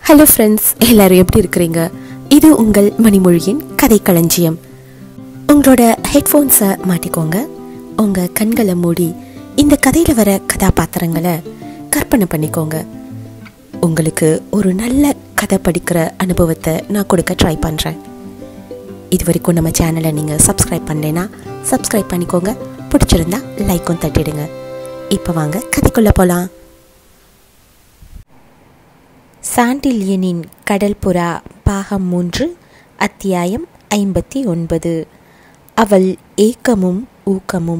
hello friends எல்லாரும் எப்படி இருக்கிறீங்க இது உங்கள் மணிமொழியின் கதை களஞ்சியம் உங்களோட ஹெட்ஃபோன்ஸை மாட்டிக்கோங்க உங்கள் கண்களை மூடி இந்த கதையில் வர கதாபாத்திரங்களை கற்பனை பண்ணிக்கோங்க உங்களுக்கு ஒரு நல்ல கதை படிக்கிற அனுபவத்தை நான் கொடுக்க ட்ரை பண்ணுறேன் இது வரைக்கும் நம்ம சேனலை நீங்கள் சப்ஸ்கிரைப் பண்ணலைன்னா சப்ஸ்கிரைப் பண்ணிக்கோங்க பிடிச்சிருந்தா லைக்கும் தட்டிடுங்க இப்போ வாங்க கதைக்குள்ளே போகலாம் சாண்டில்யனின் கடல் புறா பாகம் மூன்று அத்தியாயம் ஐம்பத்தி ஒன்பது அவள் ஏக்கமும் ஊக்கமும்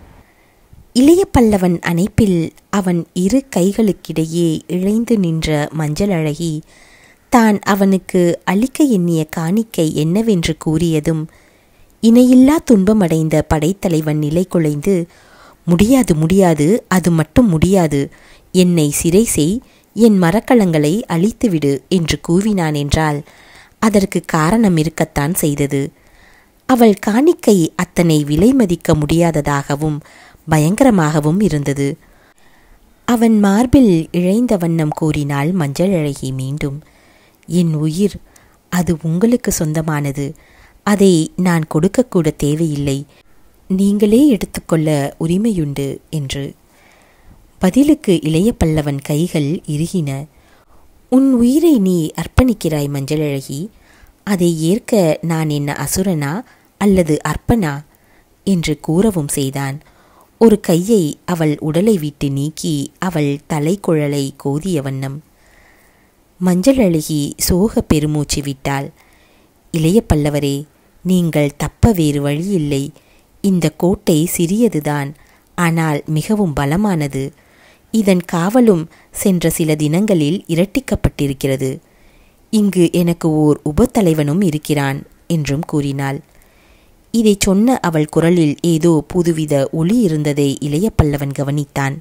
இளைய பல்லவன் அணைப்பில் அவன் இரு கைகளுக்கிடையே இழைந்து நின்ற மஞ்சள் அழகி தான் அவனுக்கு அளிக்க எண்ணிய காணிக்கை என்னவென்று கூறியதும் இணையில்லா துன்பமடைந்த படைத்தலைவன் நிலை குலைந்து முடியாது முடியாது அது மட்டும் முடியாது என்னை சிறை செய் என் மரக்கலங்களை அழித்துவிடு என்று கூவினான் என்றால் அதற்கு காரணம் இருக்கத்தான் செய்தது அவள் காணிக்கை அத்தனை விலை மதிக்க முடியாததாகவும் பயங்கரமாகவும் இருந்தது அவன் மார்பில் இழைந்த வண்ணம் கூறினாள் மஞ்சள் அழகி மீண்டும் என் உயிர் அது உங்களுக்கு சொந்தமானது அதை நான் கொடுக்கக்கூட தேவையில்லை நீங்களே எடுத்துக்கொள்ள உரிமையுண்டு என்று பதிலுக்கு இளைய பல்லவன் கைகள் இறுகின உன் உயிரை நீ அர்ப்பணிக்கிறாய் மஞ்சளழகி அதை ஏற்க நான் என்ன அசுரனா அல்லது அர்ப்பனா என்று கூறவும் செய்தான் ஒரு கையை அவள் உடலை விட்டு நீக்கி அவள் தலைக்குழலை கோதிய வண்ணம் மஞ்சள் அழகி சோக பெருமூச்சு விட்டாள் இளைய பல்லவரே நீங்கள் தப்ப வேறு வழியில்லை இந்த கோட்டை சிறியதுதான் ஆனால் மிகவும் பலமானது இதன் காவலும் சென்ற சில தினங்களில் இரட்டிக்கப்பட்டிருக்கிறது இங்கு எனக்கு ஓர் உபத்தலைவனும் இருக்கிறான் என்றும் கூறினாள் இதை சொன்ன அவள் குரலில் ஏதோ புதுவித ஒளி இருந்ததை இளைய பல்லவன் கவனித்தான்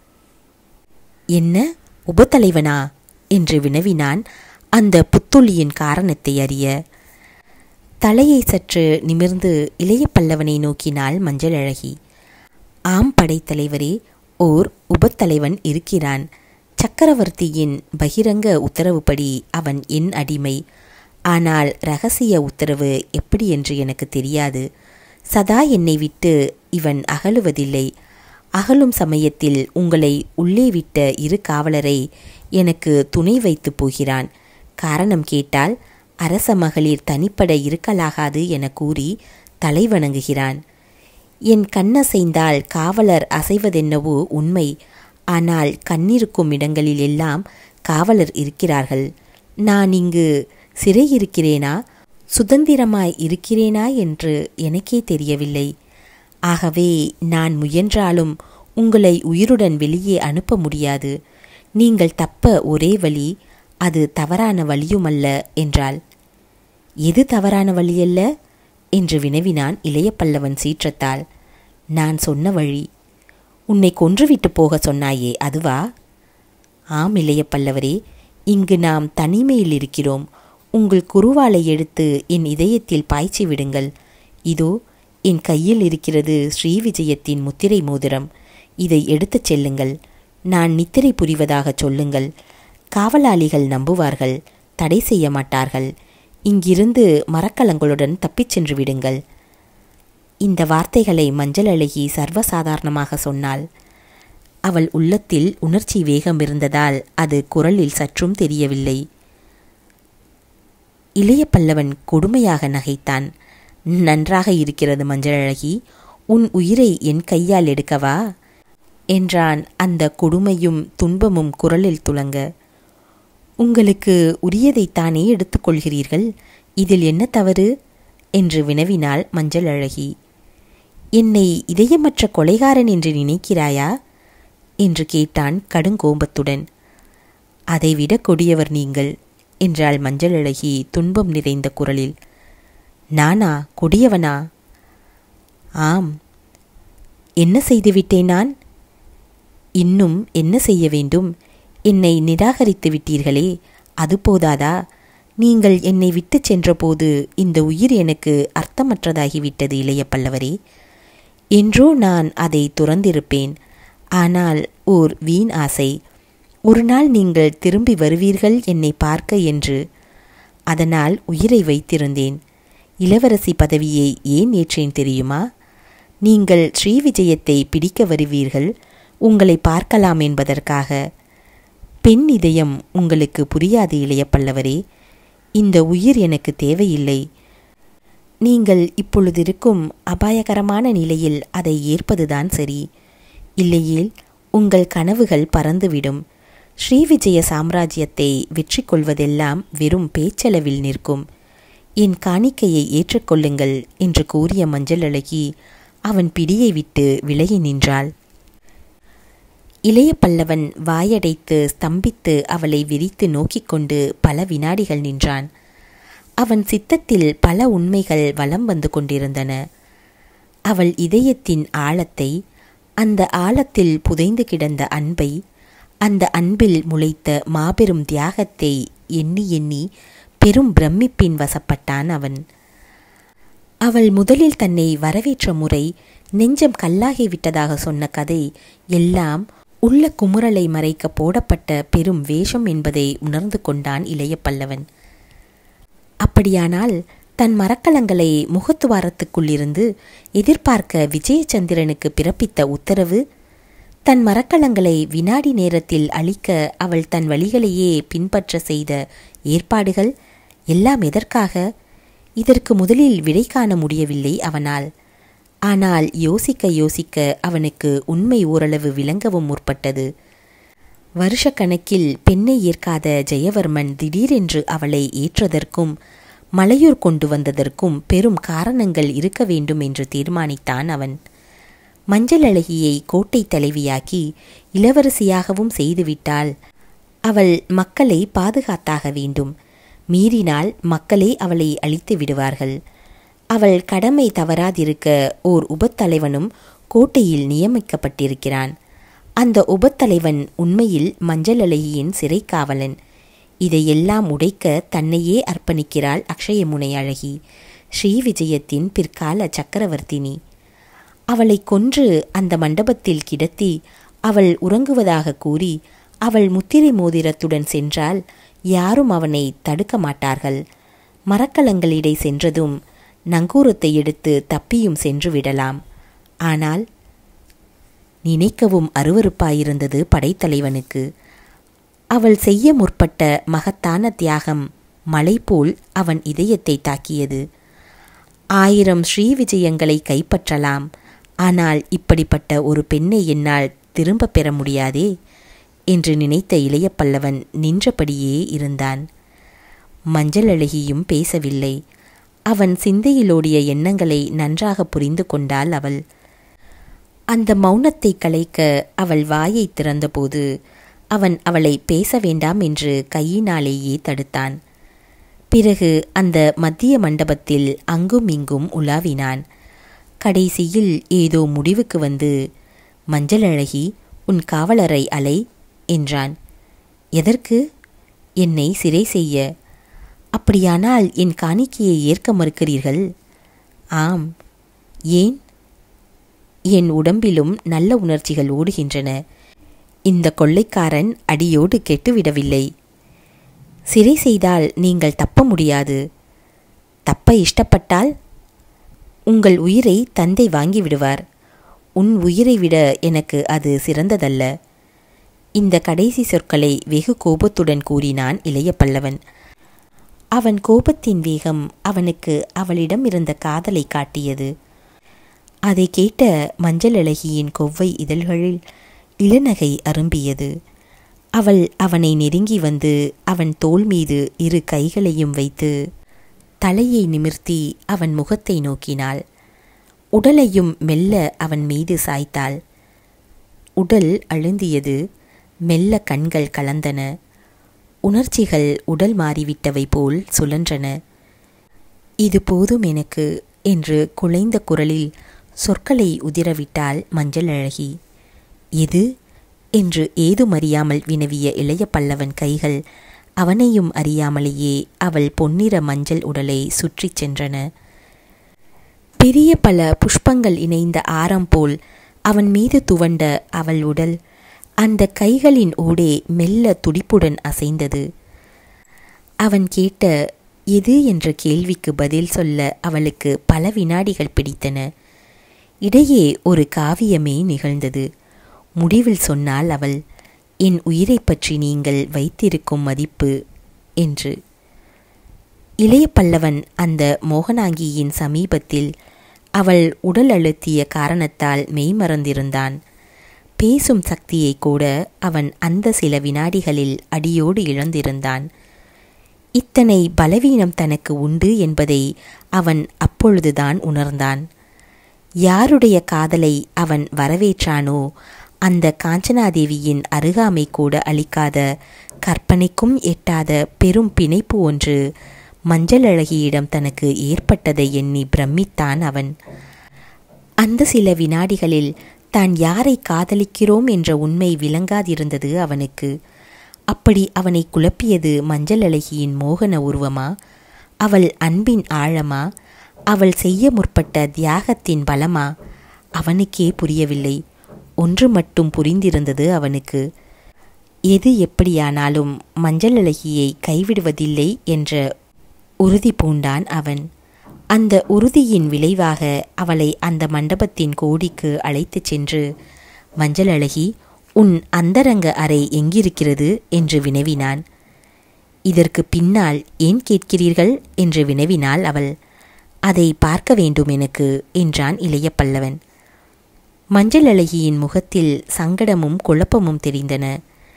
என்ன உபத்தலைவனா என்று வினவினான் அந்த புத்துளியின் காரணத்தை அறிய தலையை சற்று நிமிர்ந்து இளைய பல்லவனை நோக்கினாள் மஞ்சள் அழகி ஆம் படைத்தலைவரே ஓர் உபத்தலைவன் இருக்கிறான் சக்கரவர்த்தியின் பகிரங்க உத்தரவுப்படி அவன் என் அடிமை ஆனால் ரகசிய உத்தரவு எப்படி என்று எனக்கு தெரியாது சதா என்னை விட்டு இவன் அகலுவதில்லை அகலும் சமயத்தில் உங்களை உள்ளே விட்ட இரு காவலரை எனக்கு துணை வைத்து போகிறான் காரணம் கேட்டால் அரச மகளிர் தனிப்பட இருக்கலாகாது என கூறி தலை வணங்குகிறான் என் கண்ணசைந்தால் காவலர் அசைவதென்னவோ உண்மை ஆனால் கண்ணிருக்கும் இடங்களில் எல்லாம் காவலர் இருக்கிறார்கள் நான் இங்கு சிறை இருக்கிறேனா சுதந்திரமாய் இருக்கிறேனா என்று எனக்கே தெரியவில்லை ஆகவே நான் முயன்றாலும் உங்களை உயிருடன் வெளியே அனுப்ப முடியாது நீங்கள் தப்ப ஒரே வழி அது தவறான வழியுமல்ல என்றாள் எது தவறான வழியல்ல என்று வினவினான் இளைய பல்லவன் சீற்றத்தால் நான் சொன்ன வழி உன்னை கொன்றுவிட்டு போக சொன்னாயே அதுவா ஆம் இளைய பல்லவரே இங்கு நாம் தனிமையில் இருக்கிறோம் உங்கள் குருவாலை எடுத்து என் இதயத்தில் பாய்ச்சி விடுங்கள் இதோ என் கையில் இருக்கிறது ஸ்ரீவிஜயத்தின் முத்திரை மோதிரம் இதை எடுத்துச் செல்லுங்கள் நான் நித்திரை புரிவதாக சொல்லுங்கள் காவலாளிகள் நம்புவார்கள் தடை செய்ய மாட்டார்கள் இங்கிருந்து மரக்கலங்களுடன் தப்பிச் சென்று விடுங்கள் இந்த வார்த்தைகளை மஞ்சள் அழகி சர்வசாதாரணமாக சொன்னாள் அவள் உள்ளத்தில் உணர்ச்சி வேகம் இருந்ததால் அது குரலில் சற்றும் தெரியவில்லை இளைய பல்லவன் கொடுமையாக நகைத்தான் நன்றாக இருக்கிறது மஞ்சள் அழகி உன் உயிரை என் கையால் எடுக்கவா என்றான் அந்த கொடுமையும் துன்பமும் குரலில் துளங்க உங்களுக்கு உரியதைத்தானே எடுத்துக்கொள்கிறீர்கள் இதில் என்ன தவறு என்று வினவினாள் மஞ்சள் அழகி என்னை இதயமற்ற கொலைகாரன் என்று நினைக்கிறாயா என்று கேட்டான் கடுங்கோபத்துடன் அதைவிட கொடியவர் நீங்கள் என்றாள் மஞ்சள் அழகி துன்பம் நிறைந்த குரலில் நானா கொடியவனா ஆம் என்ன செய்துவிட்டேன் நான் இன்னும் என்ன செய்ய வேண்டும் என்னை நிராகரித்து விட்டீர்களே அது போதாதா நீங்கள் என்னை விட்டு சென்றபோது இந்த உயிர் எனக்கு அர்த்தமற்றதாகிவிட்டது இளைய பல்லவரே என்றோ நான் அதை துறந்திருப்பேன் ஆனால் ஓர் வீண் ஆசை ஒரு நாள் நீங்கள் திரும்பி வருவீர்கள் என்னை பார்க்க என்று அதனால் உயிரை வைத்திருந்தேன் இளவரசி பதவியை ஏன் ஏற்றேன் தெரியுமா நீங்கள் ஸ்ரீவிஜயத்தை பிடிக்க வருவீர்கள் உங்களை பார்க்கலாம் என்பதற்காக பெண் இதயம் உங்களுக்கு புரியாது இளைய பல்லவரே இந்த உயிர் எனக்கு தேவையில்லை நீங்கள் இப்பொழுதிருக்கும் அபாயகரமான நிலையில் அதை ஏற்பதுதான் சரி இல்லையேல் உங்கள் கனவுகள் பறந்துவிடும் ஸ்ரீவிஜய சாம்ராஜ்யத்தை வெற்றி கொள்வதெல்லாம் வெறும் பேச்சளவில் நிற்கும் என் காணிக்கையை ஏற்றுக்கொள்ளுங்கள் என்று கூறிய மஞ்சள் அழகி அவன் பிடியை விட்டு விலகி நின்றாள் இளைய பல்லவன் வாயடைத்து ஸ்தம்பித்து அவளை விரித்து நோக்கிக் கொண்டு பல வினாடிகள் நின்றான் அவன் சித்தத்தில் பல உண்மைகள் வலம் வந்து கொண்டிருந்தன அவள் இதயத்தின் ஆழத்தை அந்த ஆழத்தில் புதைந்து கிடந்த அன்பை அந்த அன்பில் முளைத்த மாபெரும் தியாகத்தை எண்ணி எண்ணி பெரும் பிரமிப்பின் வசப்பட்டான் அவன் அவள் முதலில் தன்னை வரவேற்ற முறை நெஞ்சம் கல்லாகிவிட்டதாக சொன்ன கதை எல்லாம் உள்ள குமுறலை மறைக்க போடப்பட்ட பெரும் வேஷம் என்பதை உணர்ந்து கொண்டான் இளைய பல்லவன் அப்படியானால் தன் மரக்கலங்களை முகத்துவாரத்துக்குள்ளிருந்து எதிர்பார்க்க விஜயச்சந்திரனுக்கு பிறப்பித்த உத்தரவு தன் மரக்கலங்களை வினாடி நேரத்தில் அழிக்க அவள் தன் வழிகளையே பின்பற்ற செய்த ஏற்பாடுகள் எல்லாம் எதற்காக இதற்கு முதலில் விடை காண முடியவில்லை அவனால் ஆனால் யோசிக்க யோசிக்க அவனுக்கு உண்மை ஓரளவு விளங்கவும் முற்பட்டது வருஷக்கணக்கில் பெண்ணை ஏற்காத ஜெயவர்மன் திடீரென்று அவளை ஏற்றதற்கும் மலையூர் கொண்டு வந்ததற்கும் பெரும் காரணங்கள் இருக்க வேண்டும் என்று தீர்மானித்தான் அவன் மஞ்சள் அழகியை கோட்டை தலைவியாக்கி இளவரசியாகவும் செய்துவிட்டால் அவள் மக்களை பாதுகாத்தாக வேண்டும் மீறினால் மக்களே அவளை அழித்து விடுவார்கள் அவள் கடமை தவறாதிருக்க ஓர் உபத்தலைவனும் கோட்டையில் நியமிக்கப்பட்டிருக்கிறான் அந்த உபத்தலைவன் உண்மையில் மஞ்சள் அழகியின் சிறைக்காவலன் இதையெல்லாம் உடைக்க தன்னையே அர்ப்பணிக்கிறாள் அக்ஷயமுனை அழகி ஸ்ரீவிஜயத்தின் பிற்கால சக்கரவர்த்தினி அவளை கொன்று அந்த மண்டபத்தில் கிடத்தி அவள் உறங்குவதாக கூறி அவள் முத்திரை மோதிரத்துடன் சென்றால் யாரும் அவனை தடுக்க மாட்டார்கள் மரக்கலங்களிடை சென்றதும் நங்கூரத்தை எடுத்து தப்பியும் சென்று விடலாம் ஆனால் நினைக்கவும் அருவருப்பாயிருந்தது படைத்தலைவனுக்கு அவள் செய்ய முற்பட்ட மகத்தான தியாகம் மலை போல் அவன் இதயத்தை தாக்கியது ஆயிரம் ஸ்ரீவிஜயங்களை கைப்பற்றலாம் ஆனால் இப்படிப்பட்ட ஒரு பெண்ணை என்னால் திரும்ப பெற முடியாதே என்று நினைத்த இளைய பல்லவன் நின்றபடியே இருந்தான் மஞ்சள் அழகியும் பேசவில்லை அவன் சிந்தையிலோடிய எண்ணங்களை நன்றாக புரிந்து கொண்டாள் அவள் அந்த மௌனத்தை கலைக்க அவள் வாயை திறந்தபோது அவன் அவளை பேச வேண்டாம் என்று கையினாலேயே தடுத்தான் பிறகு அந்த மத்திய மண்டபத்தில் அங்கும் இங்கும் உலாவினான் கடைசியில் ஏதோ முடிவுக்கு வந்து மஞ்சள் அழகி உன் காவலரை அலை என்றான் எதற்கு என்னை சிறை செய்ய அப்படியானால் என் காணிக்கையை ஏற்க மறுக்கிறீர்கள் ஆம் ஏன் என் உடம்பிலும் நல்ல உணர்ச்சிகள் ஓடுகின்றன இந்த கொள்ளைக்காரன் அடியோடு கெட்டுவிடவில்லை சிறை செய்தால் நீங்கள் தப்ப முடியாது தப்ப இஷ்டப்பட்டால் உங்கள் உயிரை தந்தை வாங்கி விடுவார் உன் உயிரை விட எனக்கு அது சிறந்ததல்ல இந்த கடைசி சொற்களை வெகு கோபத்துடன் கூறினான் இளைய பல்லவன் அவன் கோபத்தின் வேகம் அவனுக்கு அவளிடம் இருந்த காதலை காட்டியது அதை கேட்ட மஞ்சள் அழகியின் கொவ்வை இதழ்களில் இளநகை அரும்பியது அவள் அவனை நெருங்கி வந்து அவன் தோள் மீது இரு கைகளையும் வைத்து தலையை நிமிர்த்தி அவன் முகத்தை நோக்கினாள் உடலையும் மெல்ல அவன் மீது சாய்த்தாள் உடல் அழுந்தியது மெல்ல கண்கள் கலந்தன உணர்ச்சிகள் உடல் மாறிவிட்டவை போல் சுழன்றன இது போதும் எனக்கு என்று குலைந்த குரலில் சொற்களை உதிரவிட்டாள் மஞ்சள் அழகி எது என்று ஏதுமறியாமல் வினவிய இளைய பல்லவன் கைகள் அவனையும் அறியாமலேயே அவள் பொன்னிற மஞ்சள் உடலை சுற்றிச் சென்றன பெரிய பல புஷ்பங்கள் இணைந்த ஆரம் போல் அவன் மீது துவண்ட அவள் உடல் அந்த கைகளின் ஊடே மெல்ல துடிப்புடன் அசைந்தது அவன் கேட்ட எது என்ற கேள்விக்கு பதில் சொல்ல அவளுக்கு பல வினாடிகள் பிடித்தன இடையே ஒரு காவியமே நிகழ்ந்தது முடிவில் சொன்னால் அவள் என் உயிரைப் பற்றி நீங்கள் வைத்திருக்கும் மதிப்பு என்று இளைய பல்லவன் அந்த மோகனாங்கியின் சமீபத்தில் அவள் உடல் அழுத்திய காரணத்தால் மெய்மறந்திருந்தான் பேசும் சக்தியை கூட அவன் அந்த சில வினாடிகளில் அடியோடு இழந்திருந்தான் இத்தனை பலவீனம் தனக்கு உண்டு என்பதை அவன் அப்பொழுதுதான் உணர்ந்தான் யாருடைய காதலை அவன் வரவேற்றானோ அந்த காஞ்சனாதேவியின் அருகாமை கூட அளிக்காத கற்பனைக்கும் எட்டாத பெரும் பிணைப்பு ஒன்று மஞ்சள் அழகியிடம் தனக்கு ஏற்பட்டதை எண்ணி பிரமித்தான் அவன் அந்த சில வினாடிகளில் தான் யாரை காதலிக்கிறோம் என்ற உண்மை விளங்காதிருந்தது அவனுக்கு அப்படி அவனை குழப்பியது மஞ்சள் அழகியின் மோகன உருவமா அவள் அன்பின் ஆழமா அவள் செய்ய முற்பட்ட தியாகத்தின் பலமா அவனுக்கே புரியவில்லை ஒன்று மட்டும் புரிந்திருந்தது அவனுக்கு எது எப்படியானாலும் மஞ்சள் அழகியை கைவிடுவதில்லை என்ற உறுதி பூண்டான் அவன் அந்த உறுதியின் விளைவாக அவளை அந்த மண்டபத்தின் கோடிக்கு அழைத்துச் சென்று மஞ்சள் அழகி உன் அந்தரங்க அறை எங்கிருக்கிறது என்று வினவினான் இதற்கு பின்னால் ஏன் கேட்கிறீர்கள் என்று வினவினாள் அவள் அதை பார்க்க வேண்டும் எனக்கு என்றான் இளைய பல்லவன் மஞ்சள் அழகியின் முகத்தில் சங்கடமும் குழப்பமும் தெரிந்தன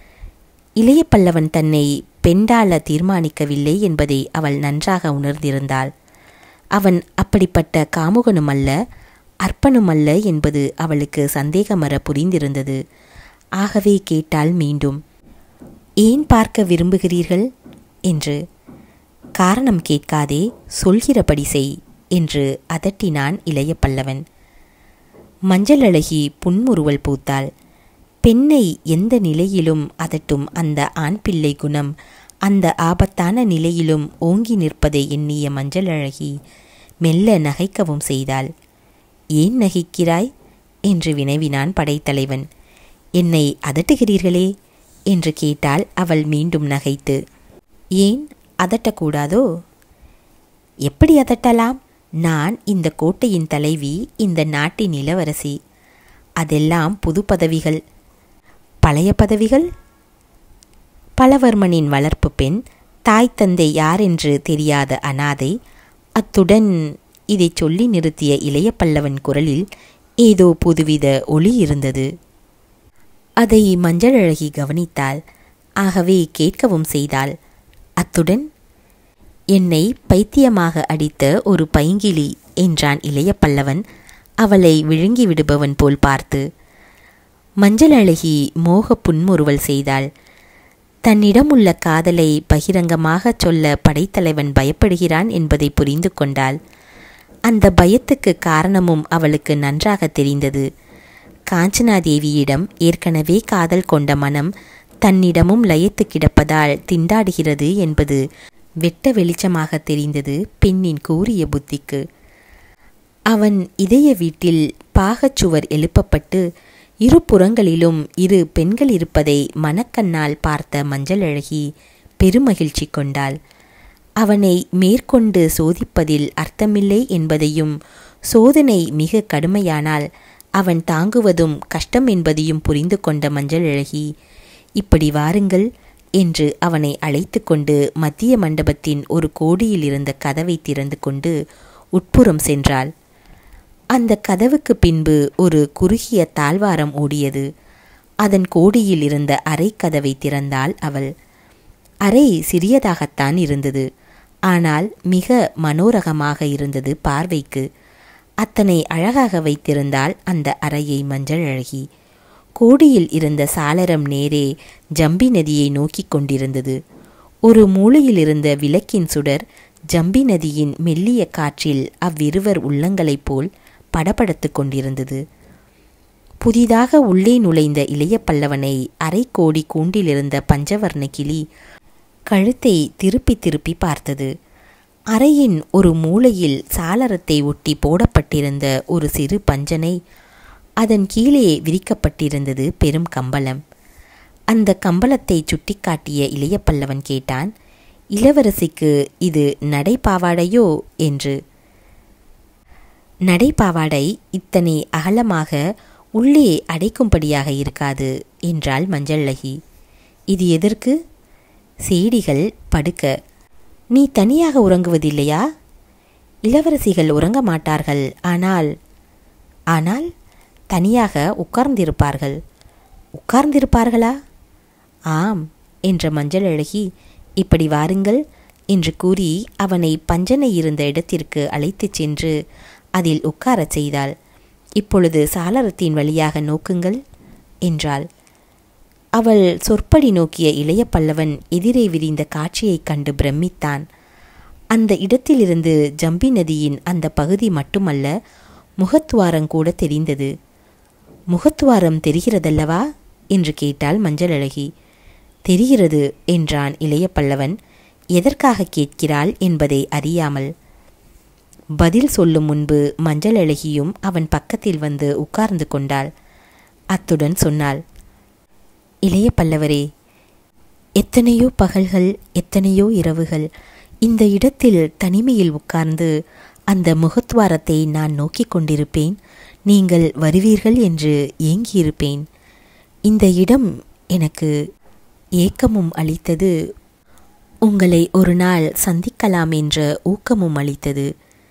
இளைய பல்லவன் தன்னை பெண்டாள தீர்மானிக்கவில்லை என்பதை அவள் நன்றாக உணர்ந்திருந்தாள் அவன் அப்படிப்பட்ட காமுகனும் அல்ல அற்பனும் அல்ல என்பது அவளுக்கு சந்தேகமற புரிந்திருந்தது ஆகவே கேட்டால் மீண்டும் ஏன் பார்க்க விரும்புகிறீர்கள் என்று காரணம் கேட்காதே சொல்கிறபடி செய் என்று அதட்டினான் இளைய பல்லவன் மஞ்சள் அழகி புன்முறுவல் பூத்தாள் பெண்ணை எந்த நிலையிலும் அதட்டும் அந்த ஆண் பிள்ளை குணம் அந்த ஆபத்தான நிலையிலும் ஓங்கி நிற்பதை எண்ணிய மஞ்சள் அழகி மெல்ல நகைக்கவும் செய்தாள் ஏன் நகைக்கிறாய் என்று வினவினான் படைத்தலைவன் என்னை அதட்டுகிறீர்களே என்று கேட்டால் அவள் மீண்டும் நகைத்து ஏன் அதட்டக்கூடாதோ எப்படி அதட்டலாம் நான் இந்த கோட்டையின் தலைவி இந்த நாட்டின் இளவரசி அதெல்லாம் புது பதவிகள் பழைய பதவிகள் பலவர்மனின் வளர்ப்பு பெண் தாய் தந்தை யாரென்று தெரியாத அனாதை அத்துடன் இதை சொல்லி நிறுத்திய இளைய பல்லவன் குரலில் ஏதோ புதுவித ஒளி இருந்தது அதை மஞ்சள் அழகி கவனித்தாள் ஆகவே கேட்கவும் செய்தாள் அத்துடன் என்னை பைத்தியமாக அடித்த ஒரு பைங்கிலி என்றான் இளைய பல்லவன் அவளை விழுங்கி விடுபவன் போல் பார்த்து மஞ்சள் அழகி மோக புன்முறுவல் செய்தாள் தன்னிடம் உள்ள காதலை பகிரங்கமாகச் சொல்ல படைத்தலைவன் பயப்படுகிறான் என்பதை புரிந்து கொண்டாள் அந்த பயத்துக்கு காரணமும் அவளுக்கு நன்றாக தெரிந்தது காஞ்சனாதேவியிடம் ஏற்கனவே காதல் கொண்ட மனம் தன்னிடமும் லயத்து கிடப்பதால் திண்டாடுகிறது என்பது வெட்ட வெளிச்சமாக தெரிந்தது பெண்ணின் கூறிய புத்திக்கு அவன் இதய வீட்டில் பாகச்சுவர் எழுப்பப்பட்டு இரு புறங்களிலும் இரு பெண்கள் இருப்பதை மனக்கண்ணால் பார்த்த மஞ்சள் அழகி பெருமகிழ்ச்சி கொண்டாள் அவனை மேற்கொண்டு சோதிப்பதில் அர்த்தமில்லை என்பதையும் சோதனை மிக கடுமையானால் அவன் தாங்குவதும் கஷ்டம் என்பதையும் புரிந்து கொண்ட மஞ்சள் அழகி இப்படி வாருங்கள் என்று அவனை அழைத்து கொண்டு மத்திய மண்டபத்தின் ஒரு கோடியில் இருந்த கதவை திறந்து கொண்டு உட்புறம் சென்றாள் அந்த கதவுக்கு பின்பு ஒரு குறுகிய தாழ்வாரம் ஓடியது அதன் கோடியில் இருந்த அறை கதவை திறந்தாள் அவள் அறை சிறியதாகத்தான் இருந்தது ஆனால் மிக மனோரகமாக இருந்தது பார்வைக்கு அத்தனை அழகாக வைத்திருந்தால் அந்த அறையை மஞ்சள் அழகி கோடியில் இருந்த சாளரம் நேரே ஜம்பி நதியை நோக்கிக் கொண்டிருந்தது ஒரு மூலையில் இருந்த விளக்கின் சுடர் ஜம்பி நதியின் மெல்லிய காற்றில் அவ்விருவர் உள்ளங்களைப் போல் படபடத்து கொண்டிருந்தது புதிதாக உள்ளே நுழைந்த இளைய பல்லவனை அரை கோடி கூண்டிலிருந்த பஞ்சவர்ண கிளி கழுத்தை திருப்பி திருப்பி பார்த்தது அறையின் ஒரு மூலையில் சாளரத்தை ஒட்டி போடப்பட்டிருந்த ஒரு சிறு பஞ்சனை அதன் கீழே விரிக்கப்பட்டிருந்தது பெரும் கம்பளம் அந்த கம்பளத்தை சுட்டிக்காட்டிய இளைய பல்லவன் கேட்டான் இளவரசிக்கு இது நடைபாவாடையோ என்று நடைபாவாடை இத்தனை அகலமாக உள்ளே அடைக்கும்படியாக இருக்காது என்றாள் மஞ்சள்ளகி இது எதற்கு சேடிகள் படுக்க நீ தனியாக உறங்குவதில்லையா இளவரசிகள் உறங்க மாட்டார்கள் ஆனால் ஆனால் தனியாக உட்கார்ந்திருப்பார்கள் உட்கார்ந்திருப்பார்களா ஆம் என்ற மஞ்சள் அழகி இப்படி வாருங்கள் என்று கூறி அவனை பஞ்சனை இருந்த இடத்திற்கு அழைத்துச் சென்று அதில் உட்காரச் செய்தாள் இப்பொழுது சாளரத்தின் வழியாக நோக்குங்கள் என்றாள் அவள் சொற்படி நோக்கிய இளைய பல்லவன் எதிரே விரிந்த காட்சியைக் கண்டு பிரமித்தான் அந்த இடத்திலிருந்து ஜம்பி நதியின் அந்த பகுதி மட்டுமல்ல முகத்துவாரம் கூட தெரிந்தது முகத்துவாரம் தெரிகிறதல்லவா என்று கேட்டாள் மஞ்சள் அழகி தெரிகிறது என்றான் இளைய பல்லவன் எதற்காக கேட்கிறாள் என்பதை அறியாமல் பதில் சொல்லும் முன்பு மஞ்சள் அழகியும் அவன் பக்கத்தில் வந்து உட்கார்ந்து கொண்டாள் அத்துடன் சொன்னாள் இளைய பல்லவரே எத்தனையோ பகல்கள் எத்தனையோ இரவுகள் இந்த இடத்தில் தனிமையில் உட்கார்ந்து அந்த முகத்வாரத்தை நான் நோக்கிக் கொண்டிருப்பேன் நீங்கள் வருவீர்கள் என்று ஏங்கியிருப்பேன் இந்த இடம் எனக்கு ஏக்கமும் அளித்தது உங்களை ஒரு நாள் சந்திக்கலாம் என்ற ஊக்கமும் அளித்தது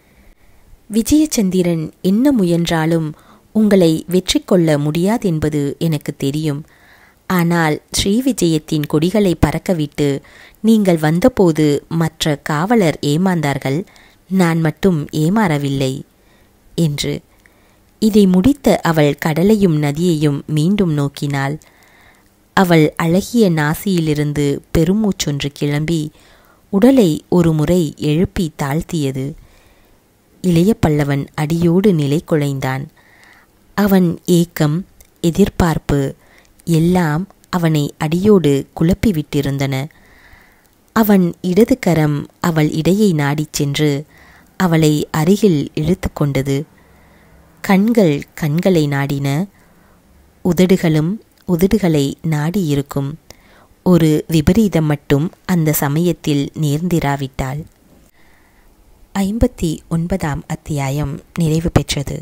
விஜயச்சந்திரன் என்ன முயன்றாலும் உங்களை வெற்றி கொள்ள முடியாதென்பது எனக்கு தெரியும் ஆனால் ஸ்ரீ விஜயத்தின் கொடிகளை பறக்கவிட்டு நீங்கள் வந்தபோது மற்ற காவலர் ஏமாந்தார்கள் நான் மட்டும் ஏமாறவில்லை என்று இதை முடித்த அவள் கடலையும் நதியையும் மீண்டும் நோக்கினாள் அவள் அழகிய நாசியிலிருந்து பெருமூச்சொன்று கிளம்பி உடலை ஒரு முறை எழுப்பி தாழ்த்தியது இளைய பல்லவன் அடியோடு நிலை குலைந்தான் அவன் ஏக்கம் எதிர்பார்ப்பு எல்லாம் அவனை அடியோடு குழப்பிவிட்டிருந்தன அவன் இடது கரம் அவள் இடையை நாடிச் சென்று அவளை அருகில் இழுத்து கொண்டது கண்கள் கண்களை நாடின உதடுகளும் உதடுகளை நாடியிருக்கும் ஒரு விபரீதம் மட்டும் அந்த சமயத்தில் நேர்ந்திராவிட்டாள் ஐம்பத்தி ஒன்பதாம் அத்தியாயம் நிறைவு பெற்றது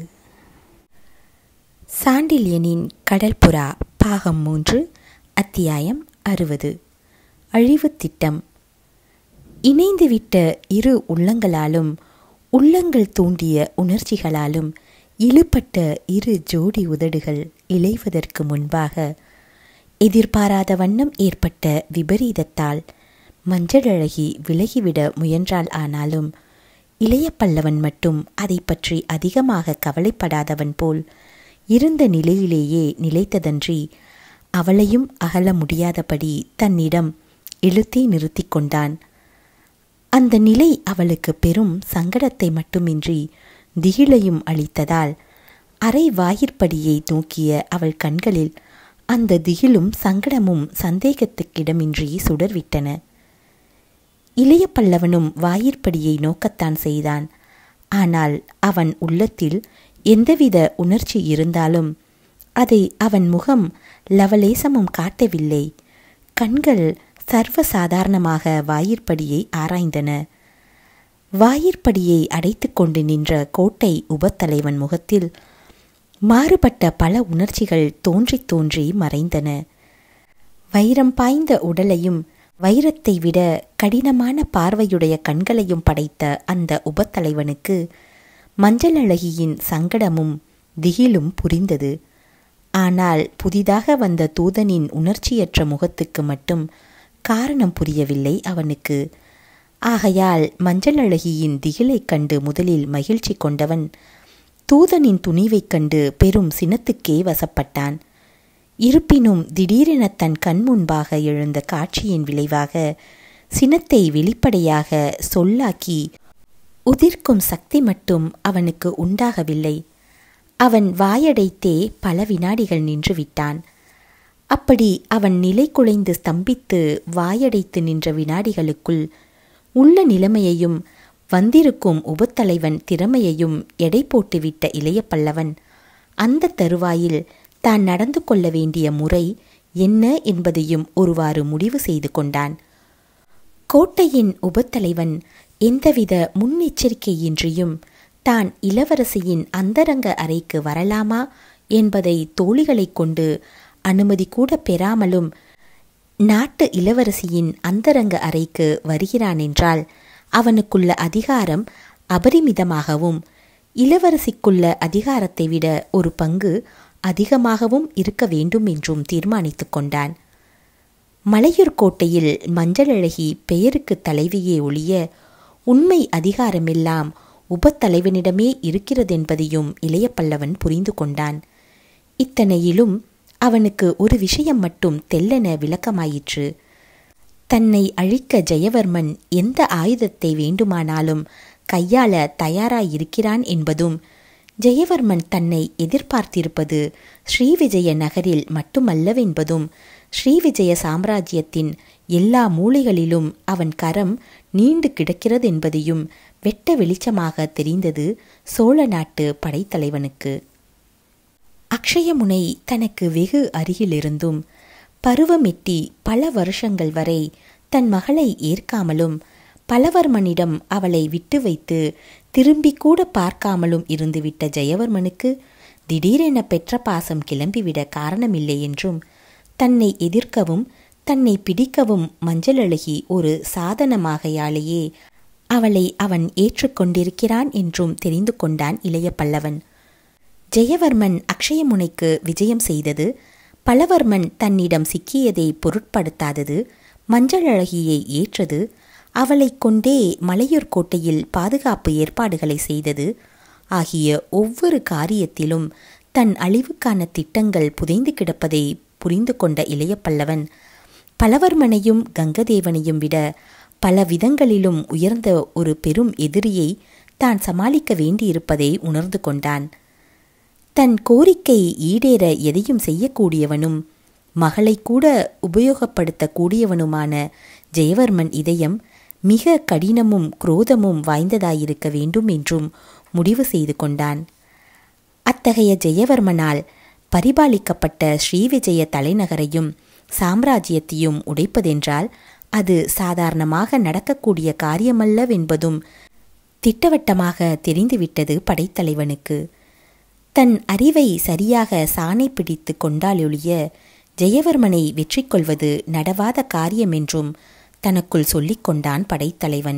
சாண்டில்யனின் கடல்புறா பாகம் மூன்று அத்தியாயம் அறுபது அழிவுத் திட்டம் இணைந்துவிட்ட இரு உள்ளங்களாலும் உள்ளங்கள் தூண்டிய உணர்ச்சிகளாலும் இழுபட்ட இரு ஜோடி உதடுகள் இழைவதற்கு முன்பாக எதிர்பாராத வண்ணம் ஏற்பட்ட விபரீதத்தால் மஞ்சளழகி விலகிவிட முயன்றாள் ஆனாலும் இளைய பல்லவன் மட்டும் அதை பற்றி அதிகமாக கவலைப்படாதவன் போல் இருந்த நிலையிலேயே நிலைத்ததன்றி அவளையும் அகல முடியாதபடி தன்னிடம் இழுத்தே நிறுத்தி கொண்டான் அந்த நிலை அவளுக்கு பெரும் சங்கடத்தை மட்டுமின்றி திகிலையும் அளித்ததால் அரை வாயிற்படியை நோக்கிய அவள் கண்களில் அந்த திகிலும் சங்கடமும் சந்தேகத்துக்கிடமின்றி சுடர்விட்டன இளைய பல்லவனும் வாயிற்படியை நோக்கத்தான் செய்தான் ஆனால் அவன் உள்ளத்தில் எந்தவித உணர்ச்சி இருந்தாலும் அதை அவன் முகம் லவலேசமும் காட்டவில்லை கண்கள் சர்வசாதாரணமாக வாயிற்படியை ஆராய்ந்தன வாயிற்படியை அடைத்து கொண்டு நின்ற கோட்டை உபத்தலைவன் முகத்தில் மாறுபட்ட பல உணர்ச்சிகள் தோன்றித் தோன்றி மறைந்தன வைரம் பாய்ந்த உடலையும் வைரத்தை விட கடினமான பார்வையுடைய கண்களையும் படைத்த அந்த உபத்தலைவனுக்கு மஞ்சள் அழகியின் சங்கடமும் திகிலும் புரிந்தது ஆனால் புதிதாக வந்த தூதனின் உணர்ச்சியற்ற முகத்துக்கு மட்டும் காரணம் புரியவில்லை அவனுக்கு ஆகையால் மஞ்சள் அழகியின் திகிலைக் கண்டு முதலில் மகிழ்ச்சி கொண்டவன் தூதனின் துணிவைக் கண்டு பெரும் சினத்துக்கே வசப்பட்டான் இருப்பினும் திடீரென தன் கண் முன்பாக எழுந்த காட்சியின் விளைவாக சினத்தை வெளிப்படையாக சொல்லாக்கி உதிர்க்கும் சக்தி மட்டும் அவனுக்கு உண்டாகவில்லை அவன் வாயடைத்தே பல வினாடிகள் நின்று விட்டான் அப்படி அவன் நிலை குலைந்து ஸ்தம்பித்து வாயடைத்து நின்ற வினாடிகளுக்குள் உள்ள நிலைமையையும் வந்திருக்கும் உபத்தலைவன் திறமையையும் எடை போட்டுவிட்ட இளைய பல்லவன் அந்த தருவாயில் தான் நடந்து கொள்ள வேண்டிய முறை என்ன என்பதையும் ஒருவாறு முடிவு செய்து கொண்டான் கோட்டையின் உபத்தலைவன் எந்தவித முன்னெச்சரிக்கையின்றியும் தான் இளவரசியின் அந்தரங்க அறைக்கு வரலாமா என்பதை தோழிகளைக் கொண்டு அனுமதி கூட பெறாமலும் நாட்டு இளவரசியின் அந்தரங்க அறைக்கு வருகிறான் என்றால் அவனுக்குள்ள அதிகாரம் அபரிமிதமாகவும் இளவரசிக்குள்ள அதிகாரத்தை விட ஒரு பங்கு அதிகமாகவும் இருக்க வேண்டும் என்றும் தீர்மானித்து கொண்டான் மலையூர் கோட்டையில் மஞ்சளழகி பெயருக்கு தலைவியே ஒழிய உண்மை அதிகாரமெல்லாம் உபத்தலைவனிடமே இருக்கிறதென்பதையும் இளைய பல்லவன் புரிந்து கொண்டான் இத்தனையிலும் அவனுக்கு ஒரு விஷயம் மட்டும் தெல்லென விளக்கமாயிற்று தன்னை அழிக்க ஜெயவர்மன் எந்த ஆயுதத்தை வேண்டுமானாலும் கையாள தயாராயிருக்கிறான் என்பதும் ஜெயவர்மன் தன்னை எதிர்பார்த்திருப்பது ஸ்ரீவிஜய நகரில் மட்டுமல்லவென்பதும் ஸ்ரீவிஜய சாம்ராஜ்யத்தின் எல்லா மூலைகளிலும் அவன் கரம் நீண்டு கிடக்கிறதென்பதையும் வெட்ட வெளிச்சமாக தெரிந்தது சோழ நாட்டு படைத்தலைவனுக்கு அக்ஷயமுனை தனக்கு வெகு அருகிலிருந்தும் பருவமெட்டி பல வருஷங்கள் வரை தன் மகளை ஏற்காமலும் பலவர்மனிடம் அவளை விட்டு வைத்து திரும்பி கூட பார்க்காமலும் இருந்துவிட்ட ஜெயவர்மனுக்கு திடீரென பெற்ற பாசம் கிளம்பிவிட காரணமில்லை என்றும் தன்னை எதிர்க்கவும் தன்னை பிடிக்கவும் மஞ்சளழகி ஒரு சாதனமாகையாலேயே அவளை அவன் ஏற்றுக்கொண்டிருக்கிறான் என்றும் தெரிந்து கொண்டான் இளைய பல்லவன் ஜெயவர்மன் அக்ஷயமுனைக்கு விஜயம் செய்தது பலவர்மன் தன்னிடம் சிக்கியதை பொருட்படுத்தாதது மஞ்சளழகியை ஏற்றது அவளை கொண்டே மலையூர் கோட்டையில் பாதுகாப்பு ஏற்பாடுகளை செய்தது ஆகிய ஒவ்வொரு காரியத்திலும் தன் அழிவுக்கான திட்டங்கள் புதைந்து கிடப்பதை புரிந்து கொண்ட இளைய பல்லவன் பலவர்மனையும் கங்கதேவனையும் விட பல விதங்களிலும் உயர்ந்த ஒரு பெரும் எதிரியை தான் சமாளிக்க வேண்டியிருப்பதை உணர்ந்து கொண்டான் தன் கோரிக்கை ஈடேற எதையும் செய்யக்கூடியவனும் மகளை கூட உபயோகப்படுத்தக்கூடியவனுமான ஜெயவர்மன் இதயம் மிக கடினமும் குரோதமும் வாய்ந்ததாயிருக்க வேண்டும் என்றும் முடிவு செய்து கொண்டான் அத்தகைய ஜெயவர்மனால் பரிபாலிக்கப்பட்ட ஸ்ரீவிஜய தலைநகரையும் சாம்ராஜ்யத்தையும் உடைப்பதென்றால் அது சாதாரணமாக நடக்கக்கூடிய காரியமல்லவென்பதும் திட்டவட்டமாக தெரிந்துவிட்டது படைத்தலைவனுக்கு தன் அறிவை சரியாக சாணை பிடித்து கொண்டாலொழிய ஜெயவர்மனை வெற்றி கொள்வது நடவாத காரியமென்றும் தனக்குள் சொல்லிக் கொண்டான் படைத்தலைவன்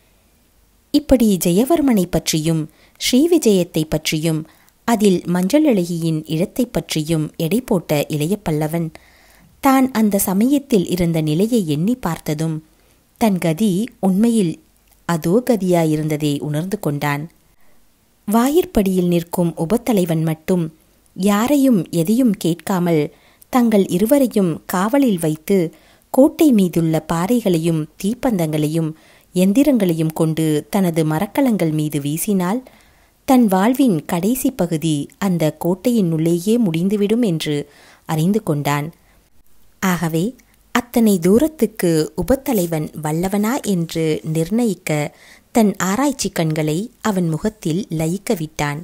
இப்படி ஜெயவர்மனை பற்றியும் ஸ்ரீவிஜயத்தை பற்றியும் அதில் மஞ்சளழகியின் இடத்தை பற்றியும் எடை போட்ட இளைய பல்லவன் தான் அந்த சமயத்தில் இருந்த நிலையை எண்ணி பார்த்ததும் தன் கதி உண்மையில் அதோ கதியாயிருந்ததை உணர்ந்து கொண்டான் வாயிற்படியில் நிற்கும் உபத்தலைவன் மட்டும் யாரையும் எதையும் கேட்காமல் தங்கள் இருவரையும் காவலில் வைத்து கோட்டை மீதுள்ள பாறைகளையும் தீப்பந்தங்களையும் எந்திரங்களையும் கொண்டு தனது மரக்கலங்கள் மீது வீசினால் தன் வாழ்வின் கடைசி பகுதி அந்த கோட்டையின் உள்ளேயே முடிந்துவிடும் என்று அறிந்து கொண்டான் ஆகவே அத்தனை தூரத்துக்கு உபத்தலைவன் வல்லவனா என்று நிர்ணயிக்க தன் ஆராய்ச்சி கண்களை அவன் முகத்தில் லயிக்க விட்டான்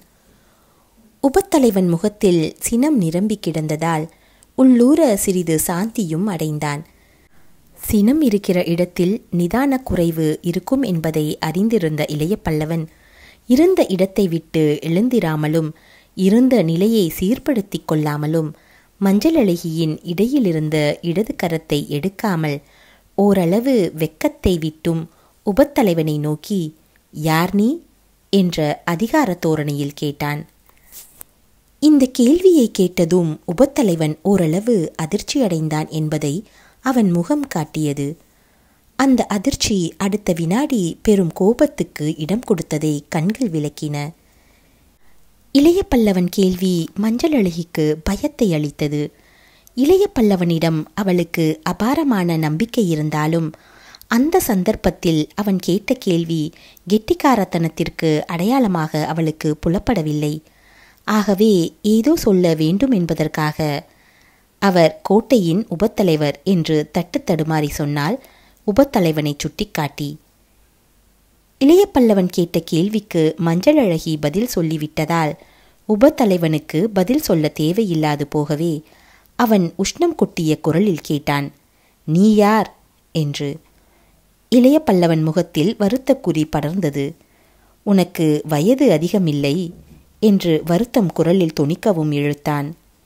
உபத்தலைவன் முகத்தில் சினம் நிரம்பி கிடந்ததால் உள்ளூர சிறிது சாந்தியும் அடைந்தான் சினம் இருக்கிற இடத்தில் நிதான குறைவு இருக்கும் என்பதை அறிந்திருந்த இளைய பல்லவன் இருந்த இடத்தை விட்டு எழுந்திராமலும் இருந்த நிலையை சீர்படுத்திக் கொள்ளாமலும் மஞ்சளழகியின் இடையிலிருந்த இடது கரத்தை எடுக்காமல் ஓரளவு வெக்கத்தை விட்டும் உபத்தலைவனை நோக்கி யார் நீ என்ற அதிகார தோரணையில் கேட்டான் இந்த கேள்வியை கேட்டதும் உபத்தலைவன் ஓரளவு அதிர்ச்சியடைந்தான் என்பதை அவன் முகம் காட்டியது அந்த அதிர்ச்சி அடுத்த வினாடி பெரும் கோபத்துக்கு இடம் கொடுத்ததை கண்கள் விளக்கின இளைய பல்லவன் கேள்வி மஞ்சள் அழகிக்கு பயத்தை அளித்தது இளைய பல்லவனிடம் அவளுக்கு அபாரமான நம்பிக்கை இருந்தாலும் அந்த சந்தர்ப்பத்தில் அவன் கேட்ட கேள்வி கெட்டிக்காரத்தனத்திற்கு அடையாளமாக அவளுக்கு புலப்படவில்லை ஆகவே ஏதோ சொல்ல வேண்டும் என்பதற்காக அவர் கோட்டையின் உபத்தலைவர் என்று தட்டு தடுமாறி சொன்னால் உபத்தலைவனை சுட்டிக்காட்டி இளைய பல்லவன் கேட்ட கேள்விக்கு மஞ்சள் அழகி பதில் சொல்லிவிட்டதால் உபத்தலைவனுக்கு பதில் சொல்ல தேவையில்லாது போகவே அவன் உஷ்ணம் கொட்டிய குரலில் கேட்டான் நீ யார் என்று இளைய பல்லவன் முகத்தில் வருத்த குறி படர்ந்தது உனக்கு வயது அதிகமில்லை என்று வருத்தம் குரலில் தொனிக்கவும் இழுத்தான்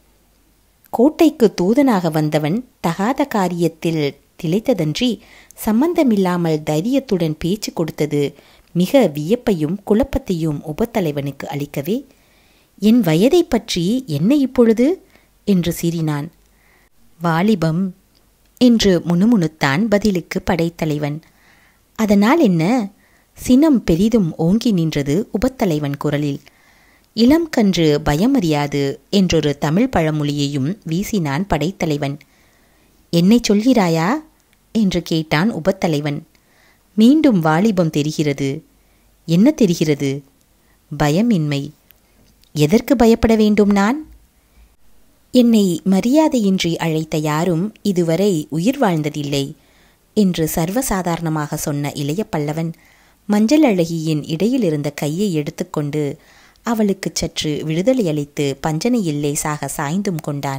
கோட்டைக்கு தூதனாக வந்தவன் தகாத காரியத்தில் திளைத்ததன்றி சம்பந்தமில்லாமல் தைரியத்துடன் பேச்சு கொடுத்தது மிக வியப்பையும் குழப்பத்தையும் உபத்தலைவனுக்கு அளிக்கவே என் வயதை பற்றி என்ன இப்பொழுது என்று சீறினான் வாலிபம் என்று முணுமுணுத்தான் பதிலுக்கு படைத்தலைவன் அதனால் என்ன சினம் பெரிதும் ஓங்கி நின்றது உபத்தலைவன் குரலில் இளம் கன்று பயமறியாது என்றொரு தமிழ் பழமொழியையும் வீசினான் படைத்தலைவன் என்னை சொல்கிறாயா என்று கேட்டான் உபத்தலைவன் மீண்டும் வாலிபம் தெரிகிறது என்ன தெரிகிறது பயமின்மை எதற்கு பயப்பட வேண்டும் நான் என்னை மரியாதையின்றி அழைத்த யாரும் இதுவரை உயிர் வாழ்ந்ததில்லை என்று சர்வசாதாரணமாக சொன்ன இளைய பல்லவன் மஞ்சள் அழகியின் இடையில் இருந்த கையை எடுத்துக்கொண்டு அவளுக்கு சற்று விடுதலை அளித்து பஞ்சனை இல்லை சாக சாய்ந்தும் கொண்டான்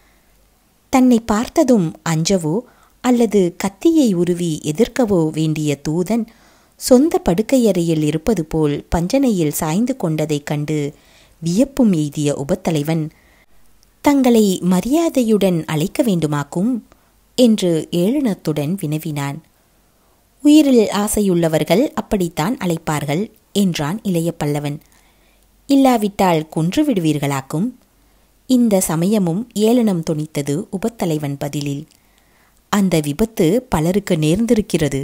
தன்னை பார்த்ததும் அஞ்சவோ அல்லது கத்தியை உருவி எதிர்க்கவோ வேண்டிய தூதன் சொந்த படுக்கையறையில் இருப்பது போல் பஞ்சனையில் சாய்ந்து கொண்டதைக் கண்டு வியப்பும் எய்திய உபத்தலைவன் தங்களை மரியாதையுடன் அழைக்க வேண்டுமாக்கும் என்று ஏளனத்துடன் வினவினான் உயிரில் ஆசையுள்ளவர்கள் அப்படித்தான் அழைப்பார்கள் என்றான் இளைய பல்லவன் இல்லாவிட்டால் கொன்று விடுவீர்களாக்கும் இந்த சமயமும் ஏளனம் தொனித்தது உபத்தலைவன் பதிலில் அந்த விபத்து பலருக்கு நேர்ந்திருக்கிறது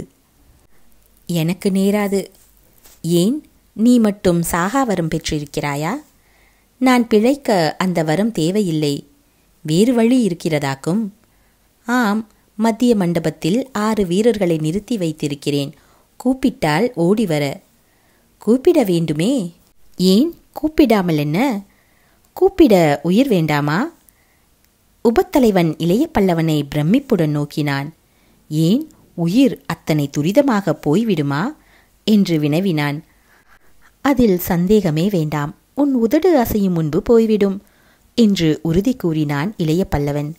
எனக்கு நேராது ஏன் நீ மட்டும் சாகா வரம் பெற்றிருக்கிறாயா நான் பிழைக்க அந்த வரம் தேவையில்லை வேறு வழி இருக்கிறதாக்கும் ஆம் மத்திய மண்டபத்தில் ஆறு வீரர்களை நிறுத்தி வைத்திருக்கிறேன் கூப்பிட்டால் ஓடி வர கூப்பிட வேண்டுமே ஏன் கூப்பிடாமல் என்ன கூப்பிட உயிர் வேண்டாமா உபத்தலைவன் இளைய பல்லவனை பிரமிப்புடன் நோக்கினான் ஏன் உயிர் அத்தனை துரிதமாக போய்விடுமா என்று வினவினான் அதில் சந்தேகமே வேண்டாம் உன் உதடு அசையும் முன்பு போய்விடும் என்று உறுதி கூறினான் இளைய பல்லவன்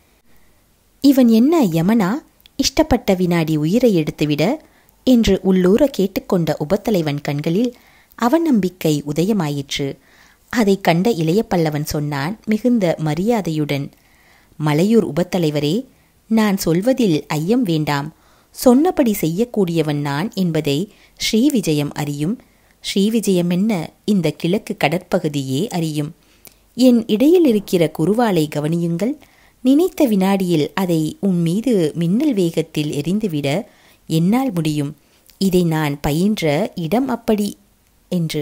இவன் என்ன யமனா இஷ்டப்பட்ட வினாடி உயிரை எடுத்துவிட என்று உள்ளூர கேட்டுக்கொண்ட உபத்தலைவன் கண்களில் அவநம்பிக்கை உதயமாயிற்று அதைக் கண்ட இளைய பல்லவன் சொன்னான் மிகுந்த மரியாதையுடன் மலையூர் உபத்தலைவரே நான் சொல்வதில் ஐயம் வேண்டாம் சொன்னபடி செய்யக்கூடியவன் நான் என்பதை ஸ்ரீவிஜயம் அறியும் ஸ்ரீவிஜயம் என்ன இந்த கிழக்கு கடற்பகுதியே அறியும் என் இடையில் இருக்கிற குருவாலை கவனியுங்கள் நினைத்த வினாடியில் அதை உன் மீது மின்னல் வேகத்தில் எரிந்துவிட என்னால் முடியும் இதை நான் பயின்ற இடம் அப்படி என்று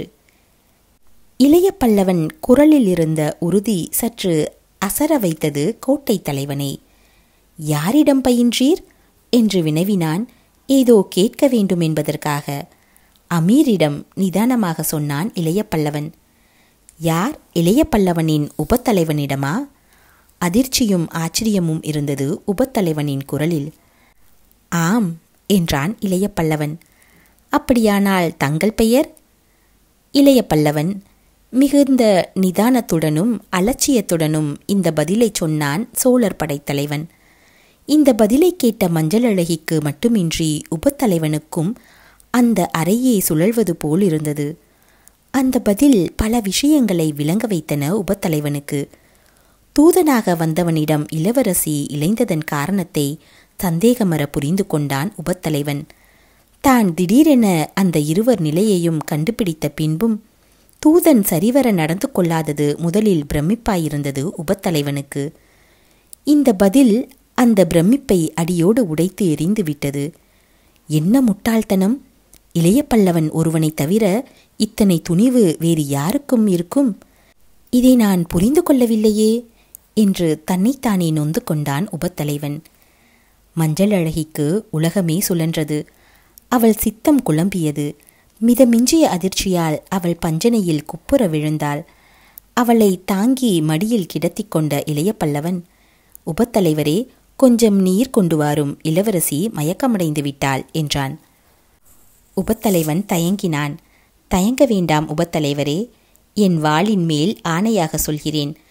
இளைய பல்லவன் குரலில் இருந்த உறுதி சற்று அசர வைத்தது கோட்டை தலைவனை யாரிடம் பயின்றீர் என்று வினவினான் ஏதோ கேட்க வேண்டும் என்பதற்காக அமீரிடம் நிதானமாக சொன்னான் இளைய பல்லவன் யார் இளைய பல்லவனின் உபத்தலைவனிடமா அதிர்ச்சியும் ஆச்சரியமும் இருந்தது உபத்தலைவனின் குரலில் ஆம் என்றான் இளைய பல்லவன் அப்படியானால் தங்கள் பெயர் இளைய பல்லவன் மிகுந்த நிதானத்துடனும் அலட்சியத்துடனும் இந்த பதிலை சொன்னான் சோழர் படைத்தலைவன் இந்த பதிலை கேட்ட மஞ்சள் அழகிக்கு மட்டுமின்றி உபத்தலைவனுக்கும் அந்த அறையே சுழல்வது போல் இருந்தது அந்த பதில் பல விஷயங்களை விளங்க வைத்தன உபத்தலைவனுக்கு தூதனாக வந்தவனிடம் இளவரசி இளைந்ததன் காரணத்தை சந்தேகமற புரிந்து கொண்டான் உபத்தலைவன் தான் திடீரென அந்த இருவர் நிலையையும் கண்டுபிடித்த பின்பும் தூதன் சரிவர நடந்து கொள்ளாதது முதலில் பிரமிப்பாயிருந்தது உபத்தலைவனுக்கு இந்த பதில் அந்த பிரமிப்பை அடியோடு உடைத்து எரிந்து விட்டது என்ன முட்டாள்தனம் இளைய பல்லவன் ஒருவனைத் தவிர இத்தனை துணிவு வேறு யாருக்கும் இருக்கும் இதை நான் புரிந்து கொள்ளவில்லையே என்று தன்னைத்தானே நொந்து கொண்டான் உபத்தலைவன் மஞ்சள் அழகிக்கு உலகமே சுழன்றது அவள் சித்தம் குழம்பியது மிதமிஞ்சிய அதிர்ச்சியால் அவள் பஞ்சனையில் குப்புற விழுந்தாள் அவளை தாங்கி மடியில் கிடத்திக் கொண்ட இளைய பல்லவன் உபத்தலைவரே கொஞ்சம் நீர் கொண்டு வாரும் இளவரசி மயக்கமடைந்து விட்டாள் என்றான் உபத்தலைவன் தயங்கினான் தயங்க வேண்டாம் உபத்தலைவரே என் வாளின் மேல் ஆணையாக சொல்கிறேன்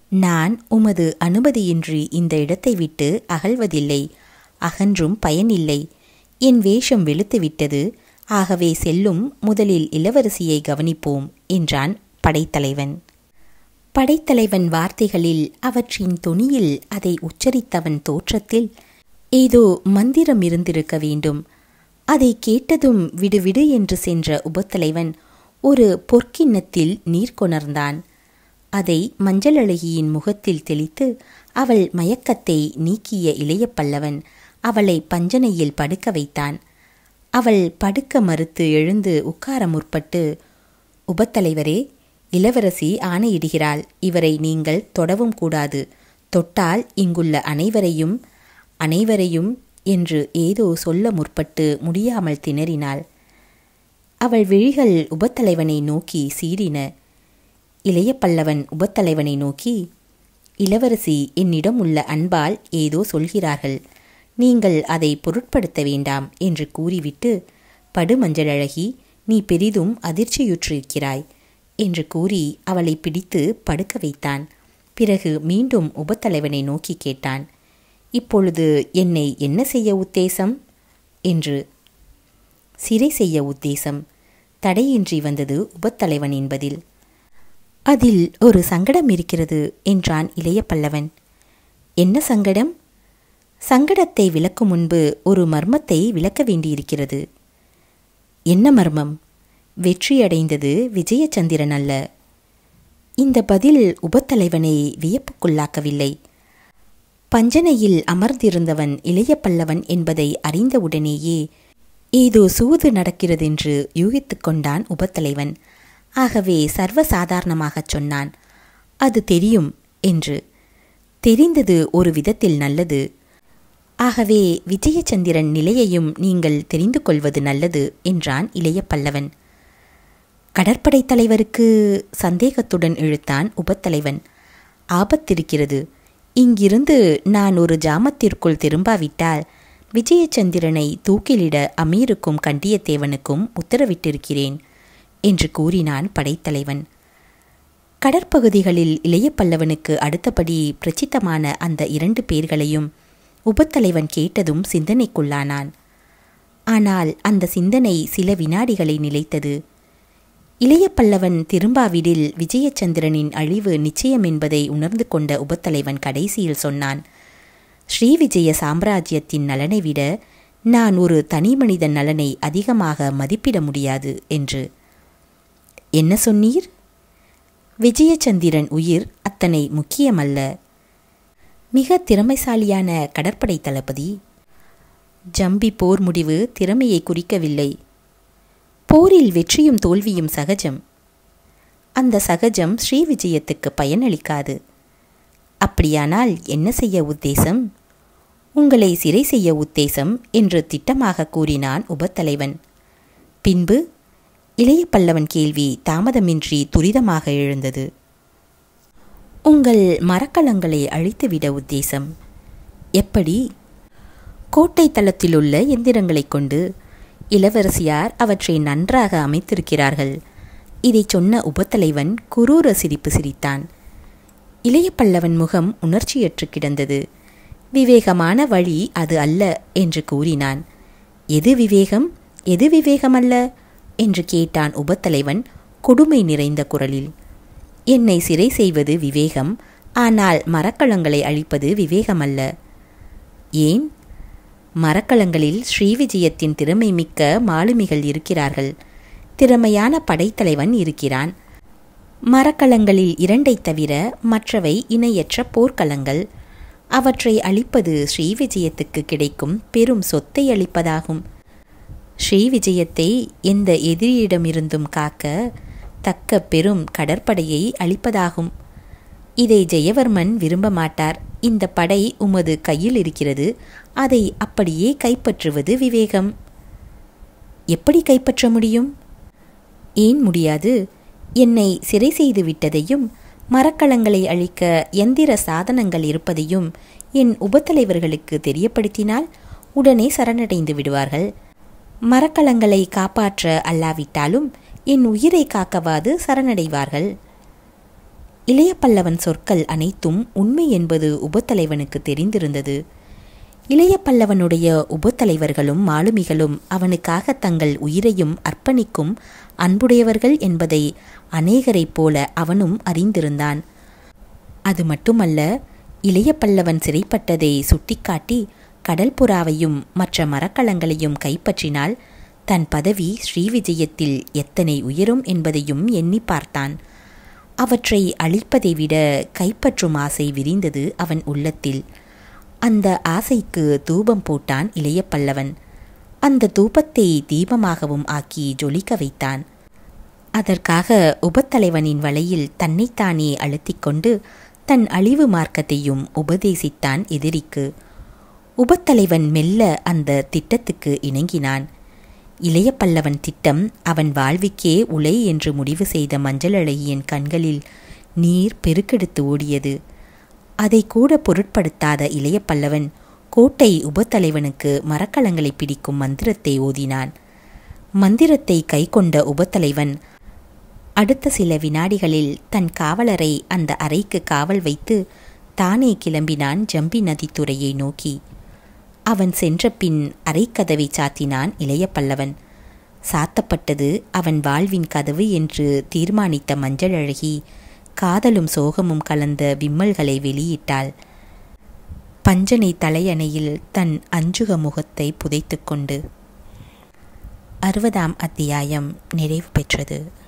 நான் உமது அனுமதியின்றி இந்த இடத்தை விட்டு அகல்வதில்லை அகன்றும் பயனில்லை என் வேஷம் வெளுத்துவிட்டது ஆகவே செல்லும் முதலில் இளவரசியை கவனிப்போம் என்றான் படைத்தலைவன் படைத்தலைவன் வார்த்தைகளில் அவற்றின் தொனியில் அதை உச்சரித்தவன் தோற்றத்தில் ஏதோ மந்திரம் இருந்திருக்க வேண்டும் அதை கேட்டதும் விடுவிடு என்று சென்ற உபத்தலைவன் ஒரு பொற்கிண்ணத்தில் நீர் கொணர்ந்தான் அதை மஞ்சள் அழகியின் முகத்தில் தெளித்து அவள் மயக்கத்தை நீக்கிய இளைய பல்லவன் அவளை பஞ்சனையில் படுக்க வைத்தான் அவள் படுக்க மறுத்து எழுந்து உட்கார முற்பட்டு உபத்தலைவரே இளவரசி ஆணையிடுகிறாள் இவரை நீங்கள் தொடவும் கூடாது தொட்டால் இங்குள்ள அனைவரையும் அனைவரையும் என்று ஏதோ சொல்ல முற்பட்டு முடியாமல் திணறினாள் அவள் விழிகள் உபத்தலைவனை நோக்கி சீறின இளைய பல்லவன் உபத்தலைவனை நோக்கி இளவரசி என்னிடம் உள்ள அன்பால் ஏதோ சொல்கிறார்கள் நீங்கள் அதை பொருட்படுத்த வேண்டாம் என்று கூறிவிட்டு படுமஞ்சளழகி நீ பெரிதும் அதிர்ச்சியுற்றிருக்கிறாய் என்று கூறி அவளை பிடித்து படுக்க வைத்தான் பிறகு மீண்டும் உபத்தலைவனை நோக்கி கேட்டான் இப்பொழுது என்னை என்ன செய்ய உத்தேசம் என்று சிறை செய்ய உத்தேசம் தடையின்றி வந்தது உபத்தலைவனின் பதில் அதில் ஒரு சங்கடம் இருக்கிறது என்றான் இளைய பல்லவன் என்ன சங்கடம் சங்கடத்தை விளக்கும் முன்பு ஒரு மர்மத்தை விளக்க வேண்டியிருக்கிறது என்ன மர்மம் வெற்றியடைந்தது விஜயச்சந்திரன் அல்ல இந்த பதில் உபத்தலைவனை வியப்புக்குள்ளாக்கவில்லை பஞ்சனையில் அமர்ந்திருந்தவன் இளைய பல்லவன் என்பதை அறிந்தவுடனேயே ஏதோ சூது நடக்கிறதென்று யூகித்துக் கொண்டான் உபத்தலைவன் ஆகவே சர்வசாதாரணமாகச் சொன்னான் அது தெரியும் என்று தெரிந்தது ஒரு விதத்தில் நல்லது ஆகவே விஜயச்சந்திரன் நிலையையும் நீங்கள் தெரிந்து கொள்வது நல்லது என்றான் இளைய பல்லவன் கடற்படை தலைவருக்கு சந்தேகத்துடன் இழுத்தான் உபத்தலைவன் ஆபத்திருக்கிறது இங்கிருந்து நான் ஒரு ஜாமத்திற்குள் திரும்பாவிட்டால் விஜயச்சந்திரனை தூக்கிலிட அமீருக்கும் கண்டியத்தேவனுக்கும் உத்தரவிட்டிருக்கிறேன் என்று கூறினான் படைத்தலைவன் கடற்பகுதிகளில் இளைய பல்லவனுக்கு அடுத்தபடி பிரசித்தமான அந்த இரண்டு பேர்களையும் உபத்தலைவன் கேட்டதும் சிந்தனைக்குள்ளானான் ஆனால் அந்த சிந்தனை சில வினாடிகளை நிலைத்தது இளைய பல்லவன் திரும்பாவிடில் விஜயச்சந்திரனின் அழிவு நிச்சயம் என்பதை உணர்ந்து கொண்ட உபத்தலைவன் கடைசியில் சொன்னான் ஸ்ரீவிஜய சாம்ராஜ்யத்தின் நலனை விட நான் ஒரு தனி மனிதன் நலனை அதிகமாக மதிப்பிட முடியாது என்று என்ன சொன்னீர் விஜயச்சந்திரன் உயிர் அத்தனை முக்கியமல்ல மிக திறமைசாலியான கடற்படை தளபதி ஜம்பி போர் முடிவு திறமையை குறிக்கவில்லை போரில் வெற்றியும் தோல்வியும் சகஜம் அந்த சகஜம் ஸ்ரீவிஜயத்துக்கு பயனளிக்காது அப்படியானால் என்ன செய்ய உத்தேசம் உங்களை சிறை செய்ய உத்தேசம் என்று திட்டமாக கூறினான் உபத்தலைவன் பின்பு இளைய பல்லவன் கேள்வி தாமதமின்றி துரிதமாக எழுந்தது உங்கள் மரக்கலங்களை அழித்துவிட உத்தேசம் எப்படி கோட்டை தளத்திலுள்ள எந்திரங்களைக் கொண்டு இளவரசியார் அவற்றை நன்றாக அமைத்திருக்கிறார்கள் இதைச் சொன்ன உபத்தலைவன் குரூர சிரிப்பு சிரித்தான் இளைய பல்லவன் முகம் உணர்ச்சியற்று கிடந்தது விவேகமான வழி அது அல்ல என்று கூறினான் எது விவேகம் எது விவேகமல்ல என்று கேட்டான் உபத்தலைவன் கொடுமை நிறைந்த குரலில் என்னை சிறை செய்வது விவேகம் ஆனால் மரக்கலங்களை அழிப்பது விவேகமல்ல ஏன் மரக்கலங்களில் ஸ்ரீவிஜயத்தின் திறமை மிக்க மாலுமிகள் இருக்கிறார்கள் திறமையான படைத்தலைவன் இருக்கிறான் மரக்கலங்களில் இரண்டைத் தவிர மற்றவை இணையற்ற போர்க்களங்கள் அவற்றை அழிப்பது ஸ்ரீவிஜயத்துக்கு கிடைக்கும் பெரும் சொத்தை அளிப்பதாகும் ஸ்ரீவிஜயத்தை எந்த எதிரியிடமிருந்தும் காக்க தக்க பெரும் கடற்படையை அளிப்பதாகும் இதை ஜெயவர்மன் விரும்ப மாட்டார் இந்த படை உமது கையில் இருக்கிறது அதை அப்படியே கைப்பற்றுவது விவேகம் எப்படி கைப்பற்ற முடியும் ஏன் முடியாது என்னை சிறை செய்து விட்டதையும் மரக்கலங்களை அழிக்க எந்திர சாதனங்கள் இருப்பதையும் என் உபத்தலைவர்களுக்கு தெரியப்படுத்தினால் உடனே சரணடைந்து விடுவார்கள் மரக்கலங்களை காப்பாற்ற அல்லாவிட்டாலும் என் உயிரை காக்கவாது சரணடைவார்கள் இளைய பல்லவன் சொற்கள் அனைத்தும் உண்மை என்பது உபத்தலைவனுக்கு தெரிந்திருந்தது இளைய பல்லவனுடைய உபத்தலைவர்களும் மாலுமிகளும் அவனுக்காக தங்கள் உயிரையும் அர்ப்பணிக்கும் அன்புடையவர்கள் என்பதை அநேகரைப் போல அவனும் அறிந்திருந்தான் அது மட்டுமல்ல இளைய பல்லவன் சிறைப்பட்டதை சுட்டிக்காட்டி கடல்புறாவையும் மற்ற மரக்கலங்களையும் கைப்பற்றினால் தன் பதவி ஸ்ரீவிஜயத்தில் எத்தனை உயரும் என்பதையும் எண்ணி பார்த்தான் அவற்றை அழிப்பதை விட கைப்பற்றும் ஆசை விரிந்தது அவன் உள்ளத்தில் அந்த ஆசைக்கு தூபம் போட்டான் இளைய பல்லவன் அந்த தூபத்தை தீபமாகவும் ஆக்கி ஜொலிக்க வைத்தான் அதற்காக உபத்தலைவனின் வலையில் தன்னைத்தானே அழுத்திக்கொண்டு தன் அழிவு மார்க்கத்தையும் உபதேசித்தான் எதிரிக்கு உபத்தலைவன் மெல்ல அந்த திட்டத்துக்கு இணங்கினான் இளைய பல்லவன் திட்டம் அவன் வாழ்விக்கே உலை என்று முடிவு செய்த மஞ்சள் அழகியின் கண்களில் நீர் பெருக்கெடுத்து ஓடியது அதை கூட பொருட்படுத்தாத இளைய பல்லவன் கோட்டை உபத்தலைவனுக்கு மரக்கலங்களை பிடிக்கும் மந்திரத்தை ஓதினான் மந்திரத்தை கைக்கொண்ட உபத்தலைவன் அடுத்த சில வினாடிகளில் தன் காவலரை அந்த அறைக்கு காவல் வைத்து தானே கிளம்பினான் ஜம்பி நதித்துறையை நோக்கி அவன் சென்ற பின் அறைக்கதவை சாத்தினான் இளைய பல்லவன் சாத்தப்பட்டது அவன் வாழ்வின் கதவு என்று தீர்மானித்த மஞ்சள் அழகி காதலும் சோகமும் கலந்த விம்மல்களை வெளியிட்டாள் பஞ்சனை தலையணையில் தன் அஞ்சுக முகத்தை புதைத்துக்கொண்டு அறுபதாம் அத்தியாயம் நிறைவு பெற்றது